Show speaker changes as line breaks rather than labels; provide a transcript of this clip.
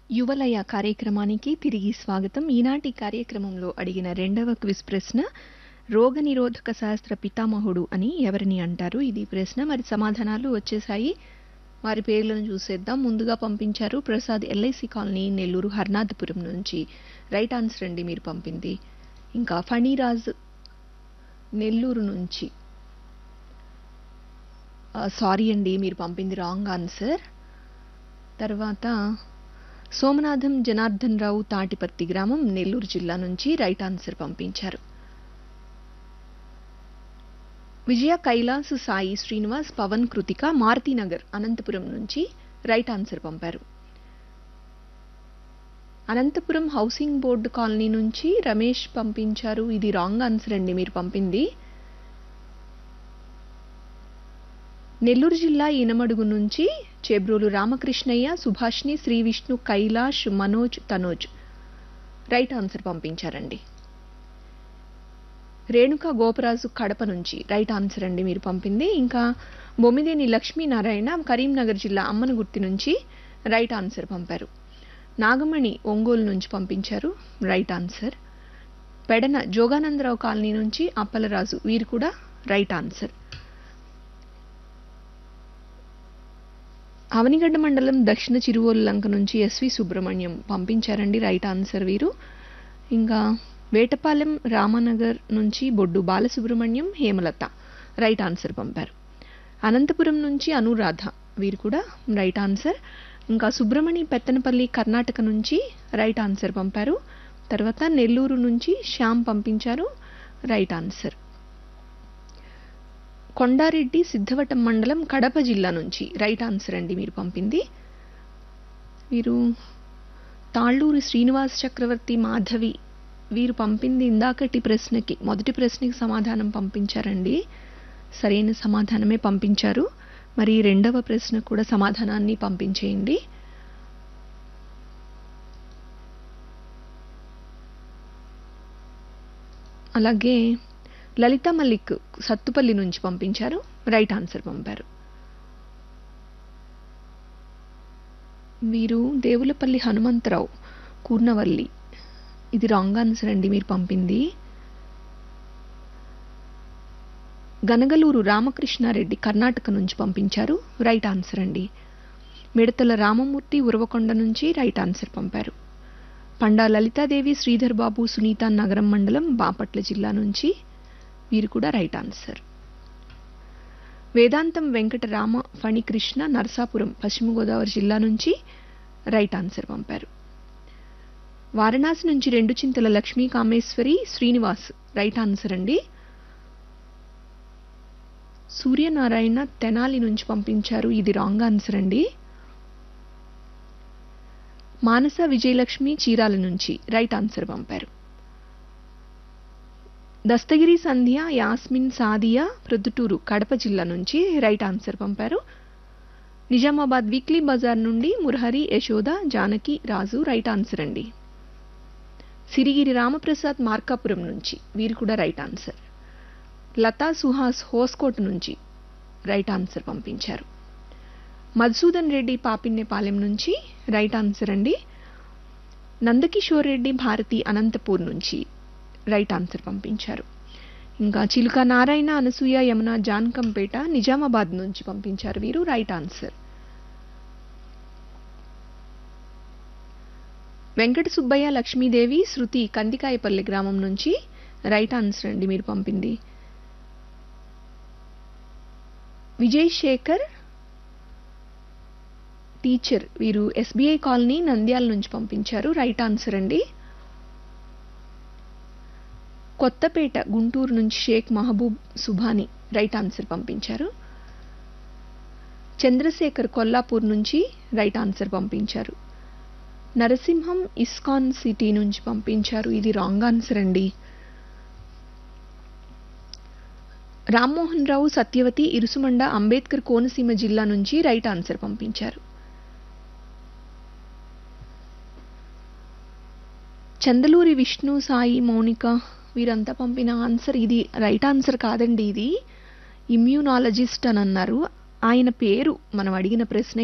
యువలయ కార్యక్రమానికి తిరిగి స్వాగతం ఈనాటి కార్యక్రమంలో అడిగిన రెండవ క్విజ్ ప్రశ్న రోగనిరోధక శాస్త్ర పితామహుడు అని ఎవరిని అంటారు ఇది ప్రశ్న మరి సమాధానాలు వచ్చేసాయి వారి పేర్లను చూసేద్దాం ముందుగా పంపించారు ప్రసాద్ ఎల్ఐసి కాలనీ నెల్లూరు హర్నాథపురం నుంచి రైట్ ఆన్సర్ అండి మీరు పంపింది ఇంకా ఫణిరాజ్ నెల్లూరు నుంచి సారీ అండి మీరు పంపింది రాంగ్ ఆన్సర్ తర్వాత సోమనాథం జనార్దన్ రావు తాటిపత్తి గ్రామం నెల్లూరు జిల్లా నుంచి రైట్ ఆన్సర్ పంపించారు విజయ కైలాస్ సాయి శ్రీనివాస్ పవన్ కృతిక మారుతీనగర్ అనంతపురం నుంచి రైట్ ఆన్సర్ పంపారు అనంతపురం హౌసింగ్ బోర్డు కాలనీ నుంచి రమేష్ పంపించారు ఇది రాంగ్ ఆన్సర్ అండి మీరు పంపింది నెల్లూరు జిల్లా ఈనమడుగు నుంచి చేబ్రోలు రామకృష్ణయ్య సుభాష్ని శ్రీ విష్ణు కైలాష్ మనోజ్ తనోజ్ రైట్ ఆన్సర్ పంపించారండి రేణుక గోపరాజు కడప నుంచి రైట్ ఆన్సర్ అండి మీరు పంపింది ఇంకా బొమ్మిదేని లక్ష్మీనారాయణ కరీంనగర్ జిల్లా అమ్మనగుర్తి నుంచి రైట్ ఆన్సర్ పంపారు నాగమణి ఒంగోలు నుంచి పంపించారు right answer Pedana Joganandarao colony నుంచి అప్పలరాజు వీరు కూడా రైట్ ఆన్సర్ అవనిగడ్డ మండలం దక్షిణ చిరువోలు లంక నుంచి ఎస్వి సుబ్రహ్మణ్యం పంపించారండి రైట్ ఆన్సర్ వీరు ఇంకా వేటపాలెం రామనగర్ నుంచి బొడ్డు బాలసుబ్రహ్మణ్యం హేమలత రైట్ ఆన్సర్ పంపారు అనంతపురం నుంచి అనురాధ వీరు కూడా రైట్ ఆన్సర్ ఇంకా సుబ్రహ్మణి పెత్తనపల్లి కర్ణాటక నుంచి రైట్ ఆన్సర్ పంపారు తర్వాత నెల్లూరు నుంచి శ్యామ్ పంపించారు రైట్ ఆన్సర్ కొండారెడ్డి సిద్ధవటం మండలం కడప జిల్లా నుంచి రైట్ ఆన్సర్ అండి మీరు పంపింది వీరు తాళ్ళూరి శ్రీనివాస్ చక్రవర్తి మాధవి వీరు పంపింది ఇందాకటి ప్రశ్నకి మొదటి ప్రశ్నకి సమాధానం పంపించారండి సరైన సమాధానమే పంపించారు మరి రెండవ ప్రశ్న కూడా సమాధానాన్ని పంపించేయండి అలాగే లలిత మల్లిక్ సత్తుపల్లి నుంచి పంపించారు రైట్ ఆన్సర్ పంపారు వీరు దేవులపల్లి హనుమంతరావు కూర్నవల్లి ఇది రాంగ్ ఆన్సర్ అండి మీరు పంపింది గనగలూరు రామకృష్ణారెడ్డి కర్ణాటక నుంచి పంపించారు రైట్ ఆన్సర్ అండి మిడతల రామమూర్తి ఉరవకొండ నుంచి రైట్ ఆన్సర్ పంపారు పండా లలితాదేవి శ్రీధర్ బాబు సునీత నగరం మండలం బాపట్ల జిల్లా నుంచి వీరు కూడా రైట్ ఆన్సర్ వేదాంతం వెంకటరామ ఫణికృష్ణ నరసాపురం పశ్చిమ గోదావరి జిల్లా నుంచి రైట్ ఆన్సర్ పంపారు వారణాసి నుంచి రెండు చింతల లక్ష్మీ కామేశ్వరి శ్రీనివాస్ రైట్ ఆన్సర్ అండి సూర్యనారాయణ తెనాలి నుంచి పంపించారు ఇది రాంగ్ ఆన్సర్ అండి మానస విజయలక్ష్మి చీరాల నుంచి రైట్ ఆన్సర్ పంపారు దస్తగిరి సంధ్య యాస్మిన్ సాదియా ప్రొద్దుటూరు కడప జిల్లా నుంచి రైట్ ఆన్సర్ పంపారు నిజామాబాద్ వీక్లీ బజార్ నుండి మురహరి యశోద జానకి రాజు రైట్ ఆన్సర్ అండి సిరిగిరి రామప్రసాద్ మార్కాపురం నుంచి వీరు కూడా రైట్ ఆన్సర్ లతా సుహాస్ హోస్కోట్ నుంచి రైట్ ఆన్సర్ పంపించారు మధుసూదన్ రెడ్డి పాపిన్నేపాలెం నుంచి రైట్ ఆన్సర్ అండి నందకిషోర్ రెడ్డి భారతి అనంతపూర్ నుంచి రైట్ ఆన్సర్ పంపించారు ఇంకా చిలుక నారాయణ అనసూయ యమున జాన్కంపేట నిజామాబాద్ నుంచి పంపించారు వీరు రైట్ ఆన్సర్ వెంకట సుబ్బయ్య లక్ష్మీదేవి శృతి కందికాయపల్లి గ్రామం నుంచి రైట్ ఆన్సర్ అండి మీరు పంపింది విజయ్ శేఖర్ టీచర్ వీరు ఎస్బీఐ కాలనీ నంద్యాల నుంచి పంపించారు రైట్ ఆన్సర్ అండి కొత్తపేట గుంటూరు నుంచి షేక్ మహబూబ్ సుభాని రైట్ ఆన్సర్ పంపించారు చంద్రశేఖర్ కొల్లాపూర్ నుంచి రైట్ ఆన్సర్ పంపించారు నరసింహం ఇస్కాన్ సిటీ నుంచి పంపించారు ఇది రాంగ్ ఆన్సర్ అండి రామ్మోహన్ రావు సత్యవతి ఇరుసుమండ అంబేద్కర్ కోనసీమ జిల్లా నుంచి రైట్ ఆన్సర్ పంపించారు చందలూరి విష్ణు సాయి మౌనిక వీరంతా పంపిన ఆన్సర్ ఇది రైట్ ఆన్సర్ కాదండి ఇది ఇమ్యూనాలజిస్ట్ అని అన్నారు ఆయన పేరు మనం అడిగిన ప్రశ్న